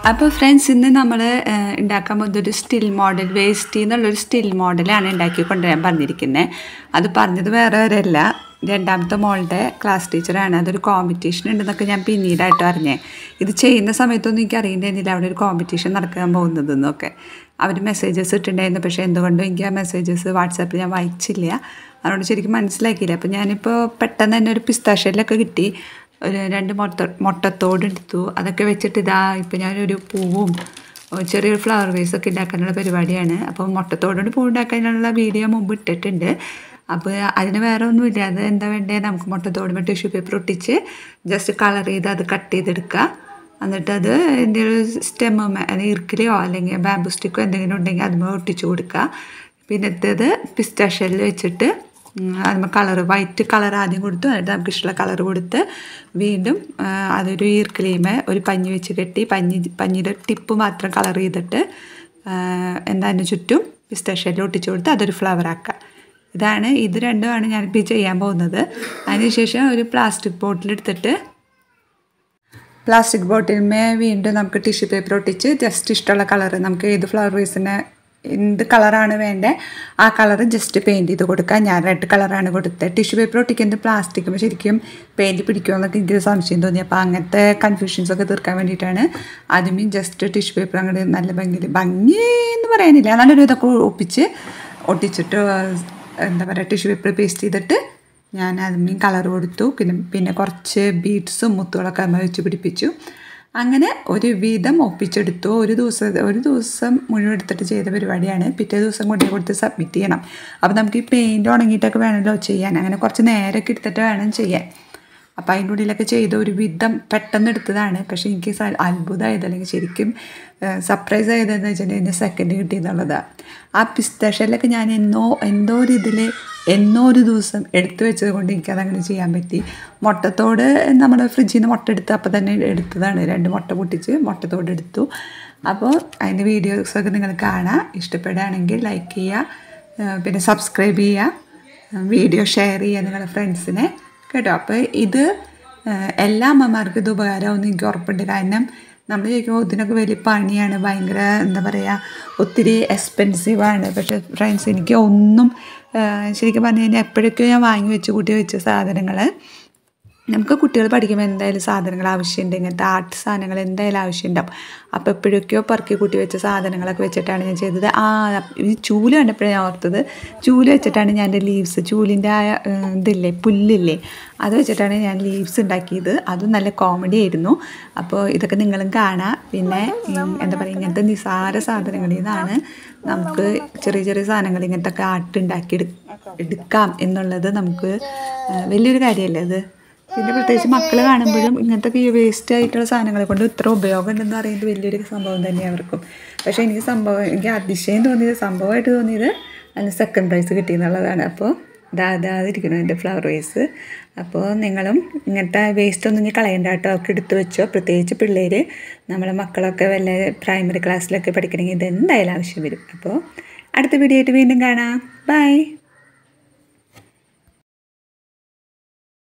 അപ്പോൾ ഫ്രണ്ട്സ് ഇന്ന് നമ്മൾ ഉണ്ടാക്കാൻ പോകുന്നത് ഒരു സ്റ്റിൽ മോഡൽ വേസ്റ്റ് എന്നുള്ളൊരു സ്റ്റിൽ മോഡലാണ് ഉണ്ടാക്കി കൊണ്ടുവരാൻ പറഞ്ഞിരിക്കുന്നത് അത് പറഞ്ഞത് വേറെ ആരല്ല രണ്ടാമത്തെ മോളുടെ ക്ലാസ് ടീച്ചറാണ് അതൊരു കോമ്പറ്റീഷൻ ഉണ്ടെന്നൊക്കെ ഞാൻ പിന്നീടായിട്ട് അറിഞ്ഞേ ഇത് ചെയ്യുന്ന സമയത്തൊന്നും എനിക്ക് അറിയണ്ടായിരുന്നില്ല അവിടെ ഒരു കോമ്പറ്റീഷൻ നടക്കാൻ പോകുന്നതെന്നൊക്കെ അവർ മെസ്സേജസ് ഇട്ടിട്ടുണ്ടായിരുന്നു പക്ഷേ എന്തുകൊണ്ടും എനിക്ക് ആ മെസ്സേജസ് വാട്സാപ്പിൽ ഞാൻ വായിച്ചില്ല അതുകൊണ്ട് ശരിക്കും മനസ്സിലാക്കിയില്ല അപ്പോൾ ഞാനിപ്പോൾ പെട്ടെന്ന് തന്നെ ഒരു പിസ്താഷ്യലൊക്കെ കിട്ടി ഒരു രണ്ട് മുട്ട മുട്ടത്തോട് എടുത്തു അതൊക്കെ വെച്ചിട്ട് ഇതാ ഇപ്പം ഞാനൊരു പൂവും ചെറിയൊരു ഫ്ലവർ വേസൊക്കെ ഉണ്ടാക്കാനുള്ള പരിപാടിയാണ് അപ്പോൾ മുട്ടത്തോടുകൊണ്ട് പൂ ഉണ്ടാക്കാനുള്ള വീഡിയോ മുമ്പ് ഇട്ടിട്ടുണ്ട് അപ്പോൾ അതിന് വേറെ ഒന്നുമില്ല അത് എന്താ വേണ്ടേ നമുക്ക് മുട്ടത്തോടുമ്പോൾ ടിഷ്യൂ പേപ്പർ ഒട്ടിച്ച് ജസ്റ്റ് കളർ ചെയ്ത് അത് കട്ട് ചെയ്തെടുക്കുക എന്നിട്ട് അത് എൻ്റെ ഒരു സ്റ്റെമ്മ ഇർക്കിലോ അല്ലെങ്കിൽ ബാമ്പു സ്റ്റിക്കോ എന്തെങ്കിലും ഉണ്ടെങ്കിൽ അതുമ്പോൾ ഒട്ടിച്ച് കൊടുക്കുക പിന്നത്തേത് പിസ്റ്റാഷ്യലിൽ വെച്ചിട്ട് അതുമ്പോൾ കളർ വൈറ്റ് കളർ ആദ്യം കൊടുത്തു എന്നിട്ട് നമുക്ക് ഇഷ്ടമുള്ള കളർ കൊടുത്ത് വീണ്ടും അതൊരു ഈർക്കിലിമേ ഒരു പഞ്ഞി വെച്ച് കെട്ടി പഞ്ഞി പഞ്ഞിയുടെ ടിപ്പ് മാത്രം കളർ ചെയ്തിട്ട് എന്താ അതിന് ചുറ്റും പിസ്റ്റാഷ്യലിൽ ഒട്ടിച്ച് കൊടുത്ത് അതൊരു ഫ്ലവർ ആക്കുക ഇതാണ് ഇത് രണ്ടുമാണ് ഞാനിപ്പോൾ ചെയ്യാൻ പോകുന്നത് അതിനുശേഷം ഒരു പ്ലാസ്റ്റിക് ബോട്ടിലെടുത്തിട്ട് പ്ലാസ്റ്റിക് ബോട്ടിൽമേ വീണ്ടും നമുക്ക് ടിഷ്യൂ പേപ്പർ ഒട്ടിച്ച് ജസ്റ്റ് ഇഷ്ടമുള്ള കളർ നമുക്ക് ഏത് ഫ്ലവർ വേസിന് എന്ത് കളറാണ് വേണ്ടത് ആ കളർ ജസ്റ്റ് പെയിൻറ്റ് ചെയ്ത് കൊടുക്കുക ഞാൻ റെഡ് കളറാണ് കൊടുത്തത് ടിഷ്യൂ പേപ്പർ ഒട്ടിക്കുന്നത് പ്ലാസ്റ്റിക് ശരിക്കും പെയിൻറ്റ് പിടിക്കുമെന്നൊക്കെ എനിക്ക് സംശയം തോന്നി അപ്പോൾ അങ്ങനത്തെ കൺഫ്യൂഷൻസ് ഒക്കെ തീർക്കാൻ വേണ്ടിയിട്ടാണ് ആദ്യമേ ജസ്റ്റ് ടിഷ്യൂ പേപ്പർ അങ്ങോട്ട് നല്ല ഭംഗി ഭംഗി എന്ന് പറയാനില്ല നല്ലൊരു ഇതൊക്കെ ഒപ്പിച്ച് ഒട്ടിച്ചിട്ട് എന്താ പറയുക ടിഷ്യൂ പേപ്പർ പേസ്റ്റ് ചെയ്തിട്ട് ഞാൻ അതിന് കളർ കൊടുത്തു പിന്നെ പിന്നെ കുറച്ച് ബീഡ്സും മുത്തുകളൊക്കെ അമ്മ വെച്ച് പിടിപ്പിച്ചു അങ്ങനെ ഒരു വിധം ഒപ്പിച്ചെടുത്തു ഒരു ദിവസം ഒരു ദിവസം മുഴുവൻ എടുത്തിട്ട് ചെയ്ത പരിപാടിയാണ് പിറ്റേ ദിവസം കൊണ്ടു കൊടുത്ത് സബ്മിറ്റ് ചെയ്യണം അപ്പോൾ നമുക്ക് ഈ പെയിൻറ്റ് ഉണങ്ങിയിട്ടൊക്കെ വേണമല്ലോ ചെയ്യാൻ അങ്ങനെ കുറച്ച് നേരമൊക്കെ എടുത്തിട്ട് വേണം ചെയ്യാൻ അപ്പോൾ അതിൻ്റെ ഉള്ളിലൊക്കെ ചെയ്ത ഒരു വിധം പെട്ടെന്ന് എടുത്തതാണ് പക്ഷേ എനിക്ക് അത്ഭുതമായത് അല്ലെങ്കിൽ ശരിക്കും സർപ്രൈസ് ആയതെന്ന് വെച്ചിട്ടുണ്ടെങ്കിൽ സെക്കൻഡ് കിട്ടിയെന്നുള്ളതാണ് ആ പിസ്തഷലൊക്കെ ഞാൻ എന്നോ എന്തോ ഒരു ഇതിൽ എന്നോ ഒരു ദിവസം എടുത്തു വെച്ചത് കൊണ്ട് എനിക്കതങ്ങനെ ചെയ്യാൻ പറ്റി മുട്ടത്തോട് നമ്മൾ ഫ്രിഡ്ജിൽ നിന്ന് മുട്ട എടുത്ത് അപ്പോൾ തന്നെ എടുത്തതാണ് രണ്ട് മുട്ട പൊട്ടിച്ച് മുട്ടത്തോട് എടുത്തു അപ്പോൾ അതിൻ്റെ വീഡിയോസൊക്കെ നിങ്ങൾ കാണാം ഇഷ്ടപ്പെടുകയാണെങ്കിൽ ലൈക്ക് ചെയ്യുക പിന്നെ സബ്സ്ക്രൈബ് ചെയ്യുക വീഡിയോ ഷെയർ ചെയ്യുക നിങ്ങളുടെ ഫ്രണ്ട്സിനെ കേട്ടോ അപ്പോൾ ഇത് എല്ലാ അമ്മമാർക്കും ഇത് ഉപകാരമാവുമെന്ന് എനിക്ക് ഉറപ്പുണ്ട് കാരണം നമ്മൾ ചോദിക്കുമ്പോൾ ഇതിനൊക്കെ വലിയ പണിയാണ് ഭയങ്കര എന്താ പറയുക ഒത്തിരി എക്സ്പെൻസീവാണ് പക്ഷേ ഫ്രണ്ട്സ് എനിക്ക് ഒന്നും ശരിക്കും പറഞ്ഞു കഴിഞ്ഞാൽ എപ്പോഴൊക്കെയോ ഞാൻ വാങ്ങി വെച്ച് കൂട്ടി വെച്ച സാധനങ്ങൾ നമുക്ക് കുട്ടികൾ പഠിക്കുമ്പോൾ എന്തായാലും സാധനങ്ങൾ ആവശ്യമുണ്ട് ഇങ്ങനത്തെ ആർട്ട് സാധനങ്ങൾ എന്തായാലും ആവശ്യമുണ്ടാവും അപ്പോൾ എപ്പോഴൊക്കെയോ പറക്കി കൂട്ടി വെച്ച സാധനങ്ങളൊക്കെ വെച്ചിട്ടാണ് ഞാൻ ചെയ്തത് ആ ഈ ചൂല് കണ്ടപ്പോഴാണ് ഞാൻ ഓർത്തത് ചൂല് വെച്ചിട്ടാണ് ഞാൻ എൻ്റെ ലീവ്സ് ചൂലിൻ്റെ ആ ഇതില്ലേ പുല്ലില്ലേ അത് വെച്ചിട്ടാണ് ഞാൻ ലീവ്സ് ഉണ്ടാക്കിയത് അതും നല്ല കോമഡി ആയിരുന്നു അപ്പോൾ ഇതൊക്കെ നിങ്ങളും കാണാം പിന്നെ എന്താ പറയുക ഇങ്ങനത്തെ നിസാര സാധനങ്ങളിൽ നിന്നാണ് നമുക്ക് ചെറിയ ചെറിയ സാധനങ്ങൾ ഇങ്ങനത്തെ ഒക്കെ ആർട്ട് ഉണ്ടാക്കി എടുക്കാം എന്നുള്ളത് നമുക്ക് വലിയൊരു കാര്യമല്ലേ അത് പിന്നെ പ്രത്യേകിച്ച് മക്കൾ കാണുമ്പോഴും ഇങ്ങനത്തെ ഈ വേസ്റ്റ് ആയിട്ടുള്ള സാധനങ്ങളെ കൊണ്ട് ഇത്ര ഉപയോഗം ഉണ്ടെന്ന് പറയുന്നത് വലിയൊരു സംഭവം തന്നെയാണ് അവർക്കും പക്ഷേ എനിക്ക് സംഭവം എനിക്ക് അതിശയം തോന്നിയത് സംഭവമായിട്ട് തോന്നിയത് അതിന് സെക്കൻഡ് പ്രൈസ് കിട്ടിയെന്നുള്ളതാണ് അപ്പോൾ ഇതാതിരിക്കണം എൻ്റെ ഫ്ലവർ വേസ് അപ്പോൾ നിങ്ങളും ഇങ്ങനത്തെ വേസ്റ്റ് ഒന്നും ഇനി കളയണ്ട കേട്ടോ ഒക്കെ എടുത്ത് വെച്ചോ പ്രത്യേകിച്ച് പിള്ളേർ നമ്മളെ മക്കളൊക്കെ വല്ല പ്രൈമറി ക്ലാസ്സിലൊക്കെ പഠിക്കണമെങ്കിൽ ഇത് എന്തായാലും ആവശ്യം വരും അപ്പോൾ അടുത്ത വീഡിയോ ആയിട്ട് വീണ്ടും കാണാം ബൈ